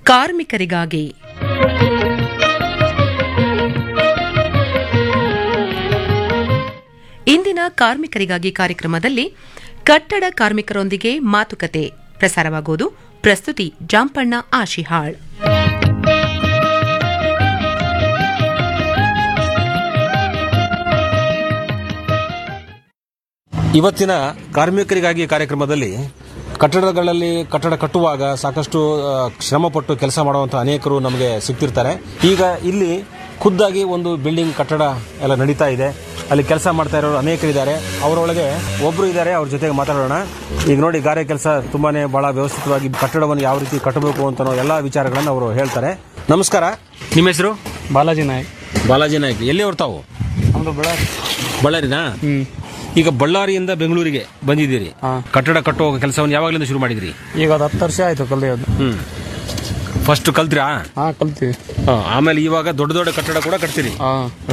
ಕಾರ್ಮಿಕರಿಗಾಗಿ ಇಂದಿನ ಕಾರ್ಮಿಕರಿಗಾಗಿ ಕಾರ್ಯಕ್ರಮದಲ್ಲಿ ಕಟ್ಟಡ ಕಾರ್ಮಿಕರೊಂದಿಗೆ ಮಾತುಕತೆ ಪ್ರಸಾರವಾಗುವುದು ಪ್ರಸ್ತುತಿ ಜಾಂಪಣ್ಣ ಆಶಿಹಾಳ್ ಇವತ್ತಿನ ಕಾರ್ಮಿಕರಿಗಾಗಿ ಕಾರ್ಯಕ್ರಮದಲ್ಲಿ ಕಟ್ಟಡಗಳಲ್ಲಿ ಕಟ್ಟಡ ಕಟ್ಟುವಾಗ ಸಾಕಷ್ಟು ಆ, ಶ್ರಮಪಟ್ಟು ಕೆಲಸ ಮಾಡುವಂಥ ಅನೇಕರು ನಮಗೆ ಸಿಗ್ತಿರ್ತಾರೆ ಈಗ ಇಲ್ಲಿ ಖುದ್ದಾಗಿ ಒಂದು ಬಿಲ್ಡಿಂಗ್ ಕಟ್ಟಡ ಎಲ್ಲ ನಡೀತಾ ಇದೆ ಅಲ್ಲಿ ಕೆಲಸ ಮಾಡ್ತಾ ಇರೋರು ಅನೇಕರಿದ್ದಾರೆ ಅವರೊಳಗೆ ಒಬ್ಬರು ಇದ್ದಾರೆ ಅವ್ರ ಜೊತೆಗೆ ಮಾತಾಡೋಣ ಈಗ ನೋಡಿ ಗಾರೆ ಕೆಲಸ ತುಂಬಾನೇ ಬಹಳ ವ್ಯವಸ್ಥಿತವಾಗಿ ಕಟ್ಟಡವನ್ನು ಯಾವ ರೀತಿ ಕಟ್ಟಬೇಕು ಅಂತ ಎಲ್ಲ ವಿಚಾರಗಳನ್ನು ಅವರು ಹೇಳ್ತಾರೆ ನಮಸ್ಕಾರ ನಿಮ್ಮ ಹೆಸರು ಬಾಲಾಜಿ ನಾಯಕ್ ಬಾಲಾಜಿ ನಾಯ್ಕ ಎಲ್ಲಿ ತಾವು ನಮ್ದು ಬಳ್ಳಾರಿ ಬಳ್ಳಾರಿನಾ ಹ್ಮ್ ಈಗ ಬಳ್ಳಾರಿಯಿಂದ ಬೆಂಗಳೂರಿಗೆ ಬಂದಿದ್ದೀರಿ ಹಾ. ಕಟ್ಟಡ ಕಟ್ಟುವ ಕೆಲಸವನ್ನು ಯಾವಾಗಲಿಂದ ಶುರು ಮಾಡಿದ್ರಿ ಈಗ ಅದು ಹತ್ತು ವರ್ಷ ಆಯ್ತು ಕಲಿಯೋದು ಹ್ಮ್ ಫಸ್ಟ್ ಕಲ್ತ್ರಾ ಹಾ ಕಲ್ತೀವಿ ಹಾ, ಆಮೇಲೆ ಇವಾಗ ದೊಡ್ಡ ದೊಡ್ಡ ಕಟ್ಟಡ ಕೂಡ ಕಟ್ತೀರಿ ಹಾ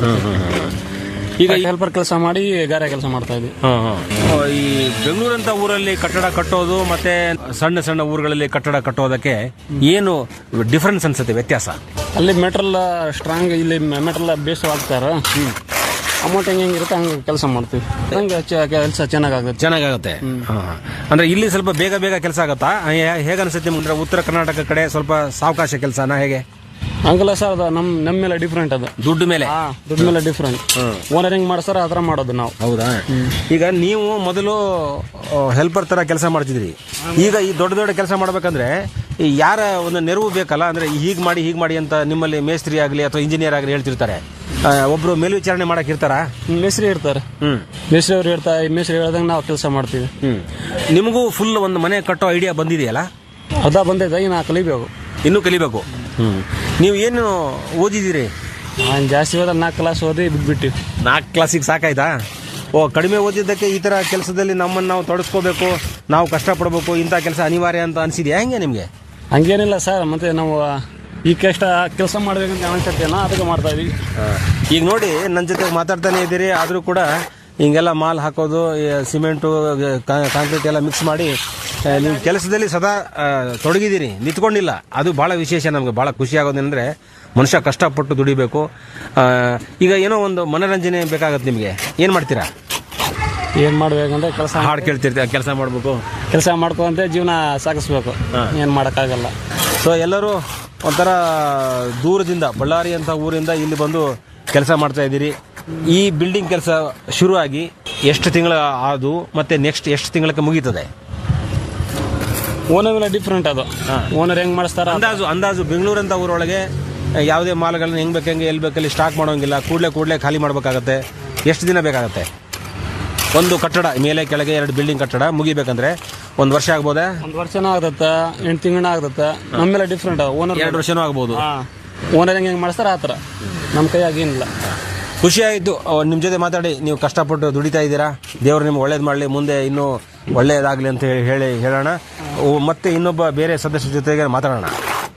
ಈಗ ಈ- ಹೆಲ್ಪರ್ ಕೆಲಸ ಮಾಡಿ ಗಾರೆ ಕೆಲಸ ಮಾಡ್ತಾ ಇದ್ವಿ ಹಾ, ಹಾ. ಈ ಬೆಂಗಳೂರಂತ ಊರಲ್ಲಿ ಕಟ್ಟಡ ಕಟ್ಟೋದು ಮತ್ತೆ ಸಣ್ಣ ಸಣ್ಣ ಊರುಗಳಲ್ಲಿ ಕಟ್ಟಡ ಕಟ್ಟೋದಕ್ಕೆ ಏನು ಡಿಫರೆನ್ಸ್ ಅನ್ಸುತ್ತೆ ವ್ಯತ್ಯಾಸ ಅಲ್ಲಿ ಮೆಟ್ರಲ್ ಸ್ಟ್ರಾಂಗ್ ಇಲ್ಲಿ ಮೆಟ್ರಲ್ ಬೇಸ್ ಹಾಕ್ತಾರ ಅಮೌಂಟ್ ಹೆಂಗೆ ಹೆಂಗಿರುತ್ತೆ ಹಂಗೆ ಕೆಲಸ ಮಾಡ್ತೀವಿ ಹಂಗೆ ಕೆಲಸ ಚೆನ್ನಾಗಾಗುತ್ತೆ ಚೆನ್ನಾಗಾಗುತ್ತೆ ಹಾ, ಹಾ. ಅಂದ್ರೆ ಇಲ್ಲಿ ಸ್ವಲ್ಪ ಬೇಗ ಬೇಗ ಕೆಲಸ ಆಗತ್ತಾ ಹೇ- ಹೇಗೆ ಅನ್ಸುತ್ತೆ ನಿಮ್ಗೆ? ಅಂದ್ರೆ ಉತ್ತರ ಕರ್ನಾಟಕ ಕಡೆ ಸ್ವಲ್ಪ ಸಾವಕಾಶ ಕೆಲಸನ ಹೇಗೆ ಹಂಗಲ್ಲ ಸರ್ ಅದು ನಮ್ಮ ನಮ್ಮ ಮೇಲೆ ಡಿಫ್ರೆಂಟ್ ಅದು ದುಡ್ಡು ಮೇಲೆ ಹಾ ದುಡ್ಡು ಮೇಲೆ ಡಿಫ್ರೆಂಟ್ ಓನರ್ ಹೆಂಗ್ ಮಾಡ್ತಾರ ಆ ಥರ ಮಾಡೋದು ನಾವು ಹೌದಾ ಈಗ ನೀವು ಮೊದಲು ಹೆಲ್ಪರ್ ತರ ಕೆಲಸ ಮಾಡ್ತಿದ್ರಿ ಈಗ ಈ ದೊಡ್ಡ ದೊಡ್ಡ ಕೆಲಸ ಮಾಡ್ಬೇಕಂದ್ರೆ ಈ ಯಾರ ಒಂದು ನೆರವು ಬೇಕಲ್ಲ ಅಂದ್ರೆ ಹೀಗ್ ಮಾಡಿ ಹೀಗ್ ಮಾಡಿ ಅಂತ ನಿಮ್ಮಲ್ಲಿ ಮೇಸ್ತ್ರಿ ಆಗಲಿ ಅಥವಾ ಇಂಜಿನಿಯರ್ ಆಗಲಿ ಹೇಳ್ತಿರ್ತಾರೆ ಆ, ಒಬ್ರು ಮೇಲ್ವಿಚಾರಣೆ ಮಾಡಕ್ ಇರ್ತಾರ ಮೇಸ್ತ್ರಿ ಇರ್ತಾರೆ ಹ್ಮ್ ಮೇಸ್ತ್ರಿ ಅವ್ರು ಇರ್ತಾರೆ ಮೇಸ್ತ್ರಿ ಹೇಳ್ದಂಗೆ ನಾವು ಕೆಲಸ ಮಾಡ್ತೀವಿ ಹ್ಮ್ ನಿಮಗೂ ಫುಲ್ ಒಂದು ಮನೆ ಕಟ್ಟೋ ಐಡಿಯಾ ಬಂದಿದೆಯಲ್ಲ ಅರ್ಧ ಬಂದೈತೆ ಇನ್ನು ಕಲಿಬೇಕು ಇನ್ನೂ ಕಲಿಬೇಕು ಹ್ಮ್ ನೀವು ಏನು ಓದಿದಿರಿ ನಾನು ಜಾಸ್ತಿ ಹೋದ್ರೆ ನಾಲ್ಕು ಕ್ಲಾಸ್ ಓದಿ ಬಿಟ್ಬಿಟ್ಟು ನಾಲ್ಕು ಕ್ಲಾಸಿಗೆ ಸಾಕಾಯ್ತಾ ಓ ಕಡಿಮೆ ಓದಿದ್ದಕ್ಕೆ ಈ ತರ ಕೆಲಸದಲ್ಲಿ ನಮ್ಮನ್ನು ನಾವು ತೊಡಸ್ಕೋಬೇಕು ನಾವು ಕಷ್ಟಪಡಬೇಕು ಇಂಥ ಕೆಲಸ ಅನಿವಾರ್ಯ ಅಂತ ಅನ್ಸಿದ್ಯಾ ಹೆಂಗೆ ನಿಮಗೆ ಹಂಗೇನಿಲ್ಲ ಸರ್ ಮತ್ತೆ ನಾವು ಈ ಕಷ್ಟ ಕೆಲಸ ಮಾಡ್ಬೇಕಂತ ಅನ್ಸತ್ತೇನೋ ಅದಕ್ಕೆ ಮಾಡ್ತಾ ಇದೀವಿ ಈಗ ನೋಡಿ ನನ್ನ ಜೊತೆ ಮಾತಾಡ್ತಾನೆ ಇದ್ದೀರಿ ಆದರೂ ಕೂಡ ಹಿಂಗೆಲ್ಲ ಮಾಲ್ ಹಾಕೋದು ಈ ಸಿಮೆಂಟು ಕಾ- ಕಾಂಕ್ರೀಟ್ ಎಲ್ಲ ಮಿಕ್ಸ್ ಮಾಡಿ ಆ, ನೀವು ಕೆಲಸದಲ್ಲಿ ಸದಾ ಆ, ತೊಡಗಿದ್ದೀರಿ ನಿಂತ್ಕೊಂಡಿಲ್ಲ ಅದು ಭಾಳ ವಿಶೇಷ ನಮಗೆ ಭಾಳ ಖುಷಿ ಆಗೋದೇನೆಂದರೆ ಮನುಷ್ಯ ಕಷ್ಟಪಟ್ಟು ದುಡಿಬೇಕು ಆ, ಈಗ ಏನೋ ಒಂದು ಮನೋರಂಜನೆ ಬೇಕಾಗತ್ತೆ ನಿಮಗೆ ಏನು ಮಾಡ್ತೀರಾ ಏನ್ ಮಾಡ್ಬೇಕಂದ್ರೆ ಕೆಲಸ ಹಾಡು ಕೇಳ್ತಿರ್ತೀರ ಕೆಲಸ ಮಾಡಬೇಕು ಕೆಲಸ ಮಾಡ್ಕೊಂತ ಜೀವನ ಸಾಗಿಸ್ಬೇಕು ಏನ್ ಮಾಡಕ್ಕಾಗಲ್ಲ ಸೊ ಎಲ್ಲರೂ ಒಂಥರ ದೂರದಿಂದ ಬಳ್ಳಾರಿ ಅಂತ ಊರಿಂದ ಇಲ್ಲಿ ಬಂದು ಕೆಲಸ ಮಾಡ್ತಾ ಇದ್ದೀರಿ ಈ ಬಿಲ್ಡಿಂಗ್ ಕೆಲಸ ಶುರುವಾಗಿ ಎಷ್ಟು ತಿಂಗಳ ಆದು ಮತ್ತೆ ನೆಕ್ಸ್ಟ್ ಎಷ್ಟು ತಿಂಗಳಕ್ಕೆ ಮುಗೀತದೆ ಓನರ್ ಮೇಲೆ ಡಿಫ್ರೆಂಟ್ ಅದು ಓನರ್ ಹೆಂಗ್ ಮಾಡಿಸ್ತಾರ ಅಂದಾಜು ಅಂದಾಜು ಬೆಂಗಳೂರಂತ ಊರೊಳಗೆ ಯಾವುದೇ ಮಾಲ್ಗಳನ್ನ ಹೆಂಗ್ ಬೇಕಂಗೆ ಎಲ್ಲಿ ಬೇಕಲ್ಲಿ ಸ್ಟಾಕ್ ಮಾಡೋಂಗಿಲ್ಲ ಕೂಡಲೇ ಕೂಡಲೇ ಖಾಲಿ ಮಾಡಬೇಕಾಗತ್ತೆ ಎಷ್ಟು ದಿನ ಬೇಕಾಗತ್ತೆ ಒಂದು ಕಟ್ಟಡ ಮೇಲೆ ಕೆಳಗೆ ಎರಡು ಬಿಲ್ಡಿಂಗ್ ಕಟ್ಟಡ ಮುಗಿಬೇಕಂದ್ರೆ ಒಂದು ವರ್ಷ ಆಗ್ಬೋದಾ ಒಂದ್ ವರ್ಷನೂ ಆಗತ್ತ ಎಂಟು ತಿಂಗಳನ್ನ ಆಗತ್ತ ನಮ್ಮ ಮೇಲೆ ಡಿಫ್ರೆಂಟ್ ಓನರ್ ಎರಡು ವರ್ಷನೂ ಆಗ್ಬೋದು ಹಾ ಓನರ್ ಹೆಂಗ್ ಹೆಂಗ್ ಮಾಡಿಸ್ತಾರ ಆ ಥರ ನಮ್ಮ ಕೈಯಾಗ ಏನಿಲ್ಲ ಖುಷಿ ಆಯಿತು ನಿಮ್ಮ ಜೊತೆ ಮಾತಾಡಿ ನೀವು ಕಷ್ಟಪಟ್ಟು ದುಡಿತಾ ಇದ್ದೀರಾ ದೇವರು ನಿಮ್ಗೆ ಒಳ್ಳೇದು ಮಾಡಲಿ ಮುಂದೆ ಇನ್ನೂ ಒಳ್ಳೆಯದಾಗಲಿ ಅಂತ ಹೇಳಿ ಹೇಳಿ ಹೇಳೋಣ ಓ, ಮತ್ತೆ ಇನ್ನೊಬ್ಬ ಬೇರೆ ಸದಸ್ಯರ ಜೊತೆಗೆ ಮಾತಾಡೋಣ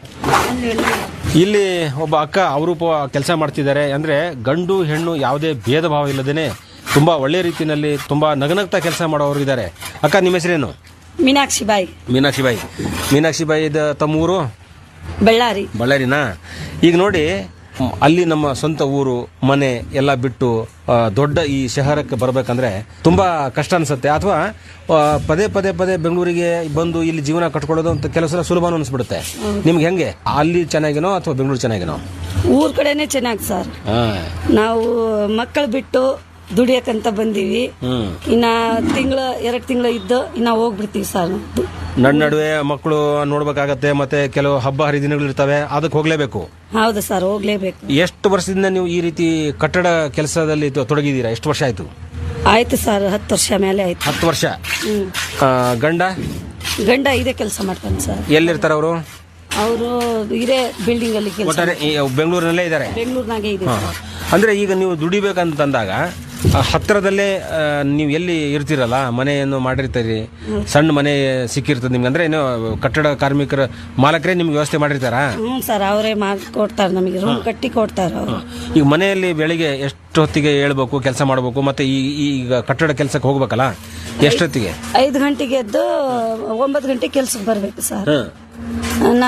ಇಲ್ಲಿ ಒಬ್ಬ ಅಕ್ಕ ಅಪರೂಪ ಕೆಲಸ ಮಾಡ್ತಿದ್ದಾರೆ ಅಂದರೆ ಗಂಡು ಹೆಣ್ಣು ಯಾವುದೇ ಭೇದ ಭಾವ ಇಲ್ಲದೇನೆ ತುಂಬ ಒಳ್ಳೆ ರೀತಿಯಲ್ಲಿ ತುಂಬ ನಗನಗ್ತಾ ಕೆಲಸ ಮಾಡೋರು ಇದ್ದಾರೆ ಅಕ್ಕ ನಿಮ್ಮ ಹೆಸರೇನು ಮೀನಾಕ್ಷಿ ಬಾಯಿ ಮೀನಾಕ್ಷಿ ಬಾಯಿ ಮೀನಾಕ್ಷಿ ಬಾಯಿದ ತಮ್ಮೂರು ಬಳ್ಳಾರಿ ಬಳ್ಳಾರಿನಾ ಈಗ ನೋಡಿ ಮ್, ಅಲ್ಲಿ ನಮ್ಮ ಸ್ವಂತ ಊರು ಮನೆ ಎಲ್ಲ ಬಿಟ್ಟು ಆ, ದೊಡ್ಡ ಈ ಶಹರಕ್ಕೆ ಬರಬೇಕಂದ್ರೆ ತುಂಬಾ ಕಷ್ಟ ಅನ್ಸುತ್ತೆ ಅಥವಾ ಆ, ಪದೇ ಪದೇ ಪದೇ ಬೆಂಗಳೂರಿಗೆ ಬಂದು ಇಲ್ಲಿ ಜೀವನ ಕಟ್ಕೊಳ್ಳೋದು ಅಂತ ಕೆಲವು ಸಲ ಸುಲಭ ಅನಿಸ್ಬಿಡುತ್ತೆ ನಿಮ್ಗೆ ಹೆಂಗೆ ಅಲ್ಲಿ ಚೆನ್ನಾಗಿನೋ ಅಥವಾ ಬೆಂಗಳೂರು ಚೆನ್ನಾಗಿನೋ ಊರ್ ಕಡೆನೆ ಚೆನ್ನಾಗಿ ಸರ್ ನಾವು ಮಕ್ಕಳು ಬಿಟ್ಟು ದುಡಿಯಕ್ಕಂತ ಬಂದೀವಿ ಹ್ಮ್ ಇನ್ನ ತಿಂಗಳ ಎರಡ್ ತಿಂಗಳ ಇದ್ದು ಇನ್ನ ಹೋಗ್ಬಿಡ್ತೀವಿ ಸರ್ ನಡ್ ನಡುವೆ ಮಕ್ಕಳು ನೋಡ್ಬೇಕಾಗತ್ತೆ ಮತ್ತೆ ಕೆಲವು ಹಬ್ಬ ಹರಿದಿನಗಳು ಇರ್ತವೆ ಅದಕ್ಕೆ ಹೋಗ್ಲೇಬೇಕು ಹೌದು ಸರ್ ಹೋಗ್ಲೇಬೇಕು ಎಷ್ಟು ವರ್ಷದಿಂದ ನೀವು ಈ ರೀತಿ ಕಟ್ಟಡ ಕೆಲಸದಲ್ಲಿ ತೊ- ತೊಡಗಿದ್ದೀರಾ ಎಷ್ಟು ವರ್ಷ ಆಯ್ತು ಆಯ್ತು ಸರ್ ಹತ್ತು ವರ್ಷ ಮೇಲೆ ಆಯ್ತು ಹತ್ತು ವರ್ಷ ಹ್ಮ್ ಆ, ಗಂಡ ಗಂಡ ಇದೇ ಕೆಲಸ ಮಾಡ್ತಾನೆ ಸರ್ ಎಲ್ಲಿರ್ತಾರೆ ಅವರು ಅವರು ಇದೇ ಬಿಲ್ಡಿಂಗ್ ಅಲ್ಲಿ ಕೆಲಸ ಒಟ್ಟಾರೆ ಈ ಬೆಂಗಳೂರಿನಲ್ಲೇ ಇದ್ದಾರೆ ಬೆಂಗಳೂರಿನಾಗೆ ಇದೆ ಸರ್. ಅಂದ್ರೆ ಈಗ ನೀವು ದುಡಿಬೇಕಂತಂದಾಗ ಆ, ಹತ್ತಿರದಲ್ಲೇ ಆ, ನೀವು ಎಲ್ಲಿ ಇರ್ತೀರಲ್ಲ ಮನೆಯನ್ನು ಮಾಡಿರ್ತೀರಿ ಸಣ್ಣ ಮನೆ ಸಿಕ್ಕಿರ್ತದೆ ನಿಮ್ಗೆ ಅಂದ್ರೆ ಏನು ಕಟ್ಟಡ ಕಾರ್ಮಿಕರ ಮಾಲಕರೇ ನಿಮ್ಗೆ ವ್ಯವಸ್ಥೆ ಮಾಡಿರ್ತಾರಾ ಹ್ಞೂ ಸರ್ ಅವರೇ ಕೊಡ್ತಾರೆ ನಮಗೆ ರೂಮ್ ಕಟ್ಟಿ ಕೊಡ್ತಾರೆ ಅವರು ಈಗ ಮನೆಯಲ್ಲಿ ಬೆಳಿಗ್ಗೆ ಎಷ್ಟು ಹೊತ್ತಿಗೆ ಹೇಳ್ಬೇಕು ಕೆಲಸ ಮಾಡಬೇಕು ಮತ್ತೆ ಈ ಈಗ ಕಟ್ಟಡ ಕೆಲಸಕ್ಕೆ ಹೋಗ್ಬೇಕಲ್ಲ ಎಷ್ಟೊತ್ತಿಗೆ ಐದು ಗಂಟೆಗೆ ಎದ್ದು ಒಂಬತ್ತು ಗಂಟೆ ಕೆಲ್ಸಕ್ಕೆ ಬರ್ಬೇಕು ಸರ್ ಹ್ಮ್ ನಾ